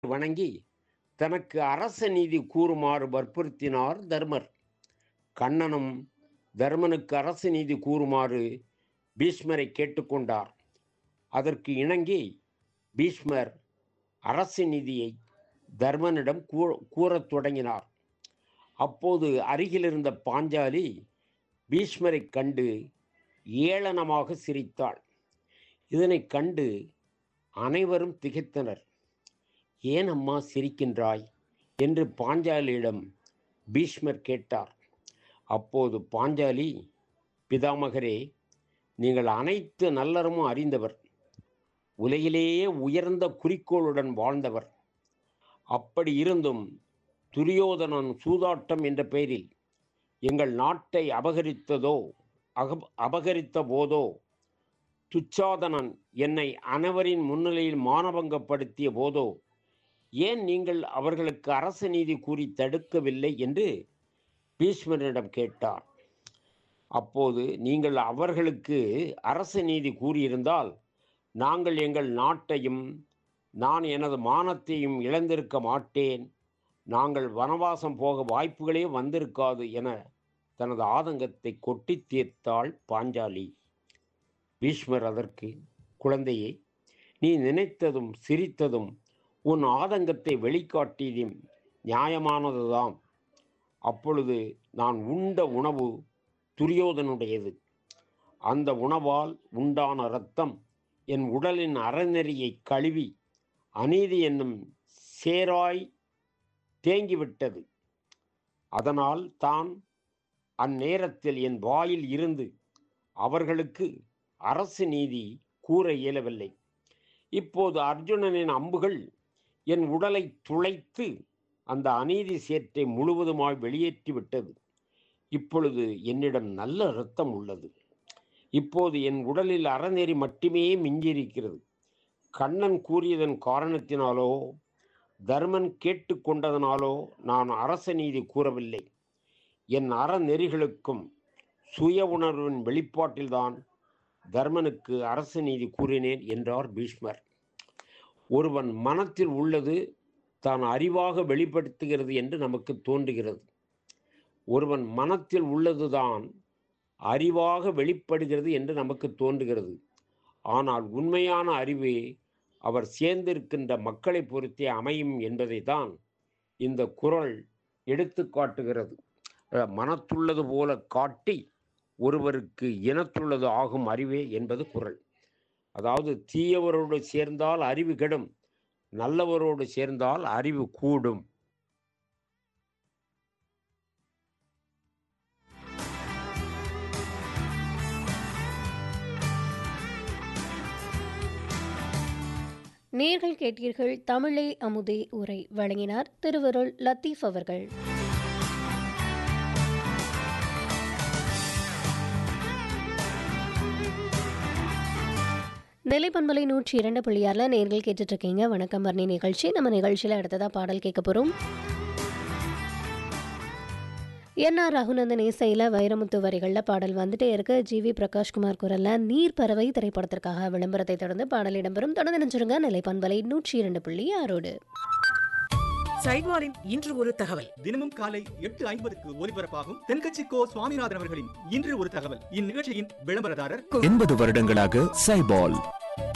வணங்கி தனக்கு அரச நீதி கூறுமாறு வற்புறுத்தினார் தர்மர் கண்ணனும் தர்மனுக்கு அரசு நீதி கூறுமாறு பீஷ்மரை கேட்டுக்கொண்டார் அதற்கு இணங்கி பீஷ்மர் அரசு நீதியை தர்மனிடம் கூ கூறத் தொடங்கினார் அப்போது அருகிலிருந்த பாஞ்சாலி பீஷ்மரைக் கண்டு ஏளனமாக சிரித்தாள் இதனைக் கண்டு அனைவரும் திகைத்தனர் ஏன் அம்மா சிரிக்கின்றாய் என்று பாஞ்சாலியிடம் பீஷ்மர் கேட்டார் அப்போது பாஞ்சாலி பிதாமகரே நீங்கள் அனைத்து நல்லறமும் அறிந்தவர் உலகிலேயே உயர்ந்த குறிக்கோளுடன் வாழ்ந்தவர் அப்படி இருந்தும் துரியோதனன் சூதாட்டம் என்ற பெயரில் எங்கள் நாட்டை அபகரித்ததோ அக அபகரித்த போதோ துச்சாதனன் என்னை அனைவரின் முன்னிலையில் மானபங்கப்படுத்திய போதோ ஏன் நீங்கள் அவர்களுக்கு அரச நீதி கூறி தடுக்கவில்லை என்று பீஷ்மரிடம் கேட்டார் அப்போது நீங்கள் அவர்களுக்கு அரச நீதி கூறியிருந்தால் நாங்கள் எங்கள் நாட்டையும் நான் எனது மானத்தையும் இழந்திருக்க மாட்டேன் நாங்கள் வனவாசம் போக வாய்ப்புகளே வந்திருக்காது என தனது ஆதங்கத்தை கொட்டி தீர்த்தாள் பாஞ்சாலி பீஷ்மர் அதற்கு குழந்தையே நீ நினைத்ததும் சிரித்ததும் உன் ஆதங்கத்தை வெளிக்காட்டியதும் நியாயமானதுதான் அப்பொழுது நான் உண்ட உணவு துரியோதனுடையது அந்த உணவால் உண்டான இரத்தம் என் உடலின் அறநெறியை கழுவி அநீதி என்னும் சேராய் தேங்கிவிட்டது அதனால் தான் அந்நேரத்தில் என் வாயில் இருந்து அவர்களுக்கு அரசு நீதி கூற இயலவில்லை இப்போது அர்ஜுனனின் அம்புகள் என் உடலை துளைத்து அந்த அநீதி சேற்றை முழுவதுமாய் வெளியேற்றி விட்டது இப்பொழுது என்னிடம் நல்ல இரத்தம் உள்ளது இப்போது என் உடலில் அறநெறி மட்டுமே மிஞ்சியிருக்கிறது கண்ணன் கூறியதன் காரணத்தினாலோ தர்மன் கேட்டுக்கொண்டதனாலோ நான் அரச நீதி கூறவில்லை என் அறநெறிகளுக்கும் சுய உணர்வின் வெளிப்பாட்டில்தான் தர்மனுக்கு அரச நீதி கூறினேன் என்றார் பீஷ்மர் ஒருவன் மனத்தில் உள்ளது தான் அறிவாக வெளிப்படுத்துகிறது என்று நமக்கு தோன்றுகிறது ஒருவன் மனத்தில் உள்ளதுதான் அறிவாக வெளிப்படுகிறது என்று நமக்கு தோன்றுகிறது ஆனால் உண்மையான அறிவு அவர் சேர்ந்திருக்கின்ற மக்களை பொறுத்தே அமையும் என்பதை தான் இந்த குரல் எடுத்து காட்டுகிறது மனத்துள்ளது போல காட்டி ஒருவருக்கு இனத்துள்ளது ஆகும் அறிவே என்பது குரல் அதாவது தீயவரோடு சேர்ந்தால் அறிவு கெடும் நல்லவரோடு சேர்ந்தால் அறிவு கூடும் நேர்கள் கேட்டீர்கள் தமிழே அமுதே உரை வழங்கினார் திருவருள் லத்தீப் அவர்கள் நிலைப்பண்பலை நூற்றி இரண்டு புள்ளியாரில் நேர்கள் கேட்டுட்டு இருக்கீங்க வணக்கம் வர்ணி நிகழ்ச்சி நம்ம நிகழ்ச்சியில் அடுத்ததாக பாடல் கேட்க போகிறோம் என் ஆர் ரகுநந்தன் இசையில் வைரமுத்து வரிகளில் பாடல் வந்துட்டே இருக்கு ஜி வி பிரகாஷ்குமார் குரலில் நீர் பறவை திரைப்படத்திற்காக விளம்பரத்தை தொடர்ந்து பாடல் இடம்பெறும் தொடர்ந்து நினைச்சிருங்க நிலைப்பண்பலை நூற்றி இரண்டு புள்ளி ஆறோடு சைவாரின் இன்று ஒரு தகவல் தினமும் காலை எட்டு ஐம்பதுக்கு ஒலிபரப்பாகும் தென்கட்சி கோ சுவாமிநாதன் அவர்களின் இன்று ஒரு தகவல் இந்நிகழ்ச்சியின் விளம்பரதாரர் எண்பது வருடங்களாக சைபால்